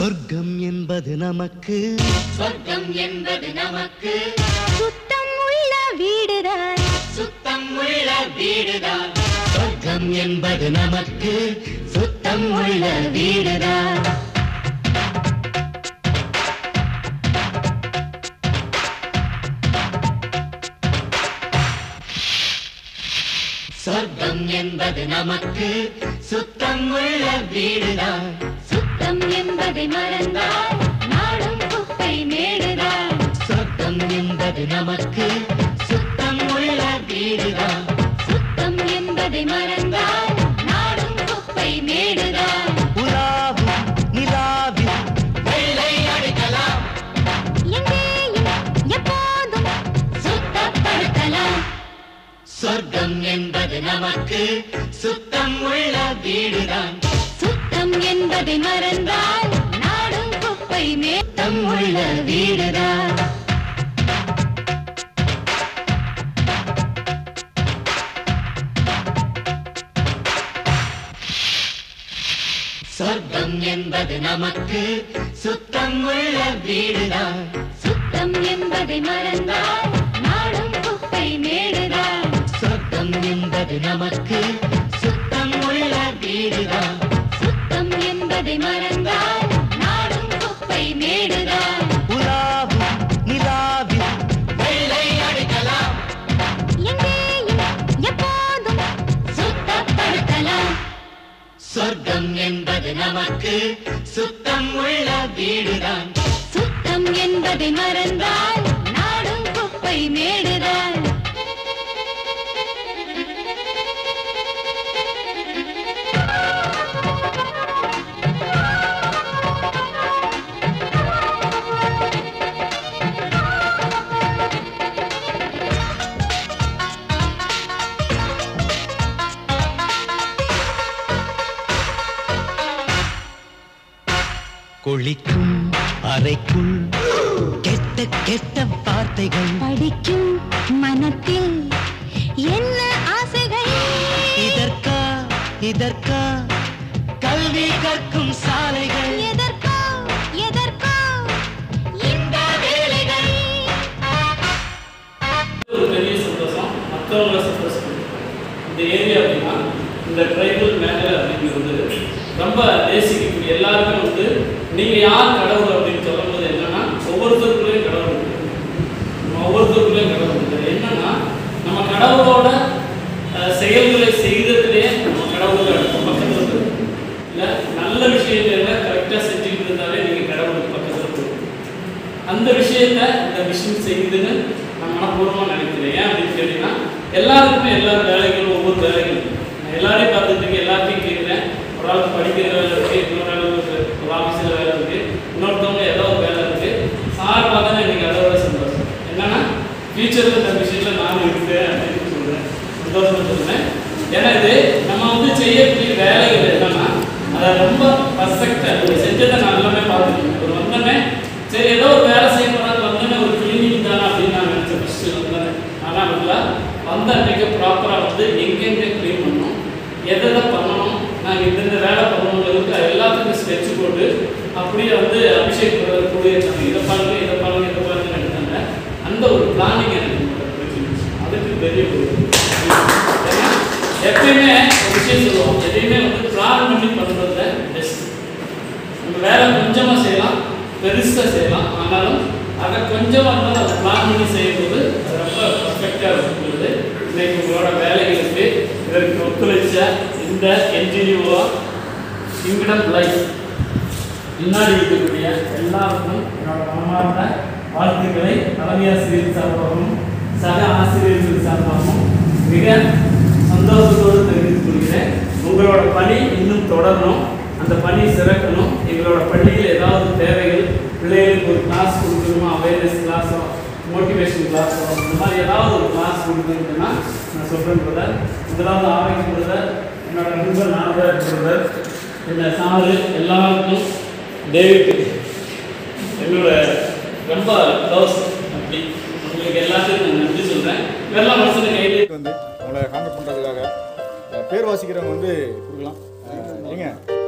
சொர்க்கம் என்பது நமக்கு சொர்க்கம் என்பது நமக்கு சுத்தம் உள்ள வீடுதான் சுத்தம் உள்ள வீடுதான் சொர்க்கம் என்பது நமக்கு சுத்தம் உள்ள வீடுதான் சொர்க்கம் என்பது நமக்கு சுத்தம் உள்ள வீடுதான் சுத்தம் என்பதை மறந்தால் நாடும் குப்பை மேடுதான் சொர்க்கம் என்பது நமக்கு சுத்தம் உள்ள வீடுதான் சுத்தம் என்பதை மறந்தால் நாடும் குப்பை மேடுதான் உலாவும் நிலாவில் வெள்ளை அடிக்கலாம் எங்கேயும் எப்போதும் சுத்தப்படுத்தலாம் சொர்க்கம் என்பது நமக்கு சுத்தம் உள்ள வீடுதான் சுத்தம் என்பதை மறந்தால் நாடும் குப்பை மே சுத்தம் உள்ள வீடுதான் சொர்க்கம் என்பது நமக்கு சுத்தம் உள்ள வீடுதான் சுத்தம் என்பதை மறந்தால் நாடும் குப்பை மேடுதான் சொர்க்கம் என்பது நமக்கு சுத்தம் உள்ள வீடுதான் சுத்தம் என்பதை மறந்தால் நாடும் குப்பை மேடுதான் உலாவும் நிலாவில் வெள்ளை அடிக்கலாம் எங்கேயும் எப்போதும் சுத்தப்படுத்தலாம் சொர்க்கம் என்பது நமக்கு சுத்தம் உள்ள வீடுதான் சுத்தம் என்பதை மறந்தால் நாடும் குப்பை மேடுதான் குளிக்கும் அறைக்குள் கெட்ட கெட்ட வார்த்தைகள் படிக்கும் மனத்தில் என்ன ஆசைகள் இதற்கா இதற்கா கல்வி கற்கும் சாலைகள் எதற்கோ எதற்கோ இந்த வேலைகள் ஒரு பெரிய சந்தோஷம் மற்றவங்கள சந்தோஷம் இந்த ஏரியா அப்படின்னா இந்த ட்ரைபல் மேலே அப்படிங்கிறது ரொம்ப நேசிக்கக்கூடிய எல்லாருமே வந்து நீங்கள் யார் கடவுள் அப்படின்னு சொல்லும்போது என்னன்னா ஒவ்வொருத்தருக்குள்ளேயும் கடவுள் இருக்கு நம்ம ஒவ்வொருத்தருக்குள்ளேயும் கடவுள் இருக்கு என்னன்னா நம்ம கடவுளோட அஹ், செயல்களை செய்ததுலேயே நம்ம கடவுளுக்கு அடுத்த பக்கத்தில் இருக்கு இல்லை நல்ல விஷயங்களை கரெக்டாக செஞ்சுக்கிட்டு இருந்தாலே நீங்கள் கடவுளுக்கு பக்கத்தில் இருக்கு அந்த விஷயத்த இந்த மிஷின் செய்யுதுன்னு நான் மனப்பூர்வமாக நினைக்கிறேன் ஏன் அப்படின்னு கேட்டீங்கன்னா எல்லாருக்குமே எல்லா வேலைகளும் ஒவ்வொரு வேலைகளும் நான் எல்லாரையும் பார்த்துட்டு இருக்கேன் எல்லாத்தையும் கேட்குறேன் ஒரு ஆளுக்கு படிக்கிற வேலை இருக்கு இன்னொரு ஆளுக்கு ஒரு ஆஃபீஸில் வேலை இருக்கு இன்னொருத்தவங்க ஏதோ ஒரு வேலை இருக்கு சார் பார்த்தா எனக்கு அதோட சந்தோஷம் என்னன்னா ஃபியூச்சரில் இந்த விஷயத்தில் நானும் இருக்கேன் அப்படின்னு சொல்கிறேன் சந்தோஷமா சொல்கிறேன் ஏன்னா இது நம்ம வந்து செய்யக்கூடிய வேலைகள் என்னன்னா அதை ரொம்ப பர்ஃபெக்டாக செஞ்சதை நான் எல்லாமே பார்த்துருக்கேன் ஒரு வந்தோடனே சரி ஏதோ ஒரு வேலை செய்ய போகிறாங்க வந்தோடனே ஒரு கிளீனிங் தானே அப்படின்னு நான் நினச்சேன் ஃபஸ்ட்டு வந்தேன் ஆனால் இல்லை வந்த அன்றைக்கு ப்ராப்பராக வந்து எங்கெங்கே க்ளீன் பண்ணணும் எதை எதை பண்ணணும் நாங்கள் இந்தந்த வேலை பண்ணணுங்கிறதுக்கு எல்லாத்துக்கும் ஸ்கெட்ச் போட்டு அப்படியே வந்து அபிஷேக் பண்ணுறது கூட இருந்தாங்க இதை பாருங்க இதை பாருங்க இதை பாருங்க எடுத்தாங்க அந்த ஒரு பிளானிங் எனக்கு பிடிச்சிருந்துச்சு. அதுக்கு பெரிய ஒரு ஏன்னா எப்பயுமே ஒரு விஷயம் சொல்லுவோம் எதையுமே வந்து பிளான் பண்ணி பண்ணுறது பெஸ்ட் நம்ம வேலை கொஞ்சமாக செய்யலாம் பெருசாக செய்யலாம் ஆனாலும் அதை கொஞ்சமாக இருந்தாலும் அதை பிளான் பண்ணி செய்யும்போது அது ரொம்ப பர்ஃபெக்டாக இருக்கிறது இன்னைக்கு உங்களோட வேலைகளுக்கு இதற்கு ஒத்துழைச்ச இந்த என்ஜினிஓ கிங்டம் லைஃப் முன்னாடி இருக்கக்கூடிய எல்லாருக்கும் என்னோட மனமார்ந்த வாழ்த்துக்களை தலைமை ஆசிரியர் சார்பாகவும் சக ஆசிரியர்கள் சார்பாகவும் மிக சந்தோஷத்தோடு தெரிவித்துக் கொள்கிறேன் உங்களோட பணி இன்னும் தொடரணும் அந்த பணி சிறக்கணும் எங்களோட பள்ளியில் ஏதாவது தேவைகள் பிள்ளைகளுக்கு ஒரு கிளாஸ் கொடுக்கணுமா அவேர்னஸ் கிளாஸோ மோட்டிவேஷன் கிளாஸோ இந்த மாதிரி ஏதாவது ஒரு கிளாஸ் கொடுக்கணும்னா நான் சொல்கிறேன் பிரதர் முதலாவது ஆரோக்கியம் பிரதர் என்னோட நண்பர் நாகராஜ் பிரதர் இந்த சாரு எல்லாருக்கும் டேவிட் என்னோட ரொம்ப க்ளோஸ் அப்படி உங்களுக்கு எல்லாத்துக்கும் நான் நன்றி சொல்கிறேன் இதெல்லாம் மனசில் கையில் வந்து உங்களை கான்டாக்ட் பண்ணுறதுக்காக பேர் வாசிக்கிறவங்க வந்து கொடுக்கலாம் அஹ், ஏங்க